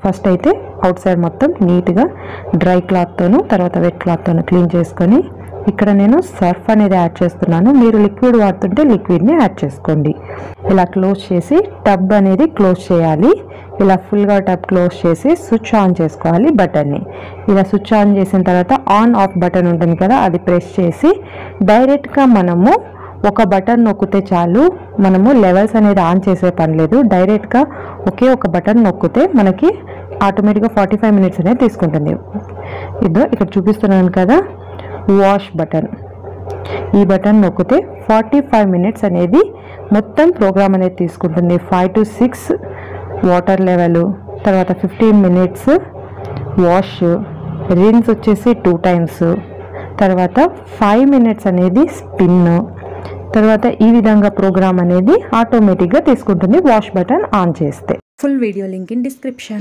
First అయితే out side మొత్తం నీట్గా డ్రై క్లాత్తోను తర్వాత వెట్ క్లాత్తోను క్లీన్ చేసుకొని ఇక్కడ నేను సర్ఫ్ అనేది యాడ్ చేస్తున్నాను మీరు లిక్విడ్ వాడుతుంటే లిక్విడ్ని యాడ్ చేసుకోండి ఇలా క్లోజ్ చేసి టబ్ అనేది క్లోజ్ చేయాలి ఇలా ఫుల్గా టబ్ క్లోజ్ చేసి స్విచ్ ఆన్ చేసుకోవాలి బటన్ని ఇలా స్విచ్ ఆన్ చేసిన తర్వాత ఆన్ ఆఫ్ బటన్ ఉంటుంది కదా అది ప్రెస్ చేసి డైరెక్ట్గా మనము ఒక బటన్ నొక్కితే చాలు మనము లెవెల్స్ అనేది ఆన్ చేసే పని లేదు డైరెక్ట్గా ఒకే ఒక బటన్ నొక్కితే మనకి ఆటోమేటిక్గా ఫార్టీ ఫైవ్ మినిట్స్ అనేది తీసుకుంటుంది ఇదో ఇక్కడ చూపిస్తున్నాను కదా వాష్ బటన్ ఈ బటన్ నొక్కితే ఫార్టీ ఫైవ్ మినిట్స్ అనేది మొత్తం ప్రోగ్రామ్ అనేది తీసుకుంటుంది five to six water level తర్వాత ఫిఫ్టీన్ మినిట్స్ వాష్ రిన్స్ వచ్చేసి టూ టైమ్స్ తర్వాత ఫైవ్ మినిట్స్ అనేది స్పిన్ తర్వాత ఈ విధంగా ప్రోగ్రామ్ అనేది ఆటోమేటిక్గా తీసుకుంటుంది వాష్ బటన్ ఆన్ చేస్తే Full video link in description.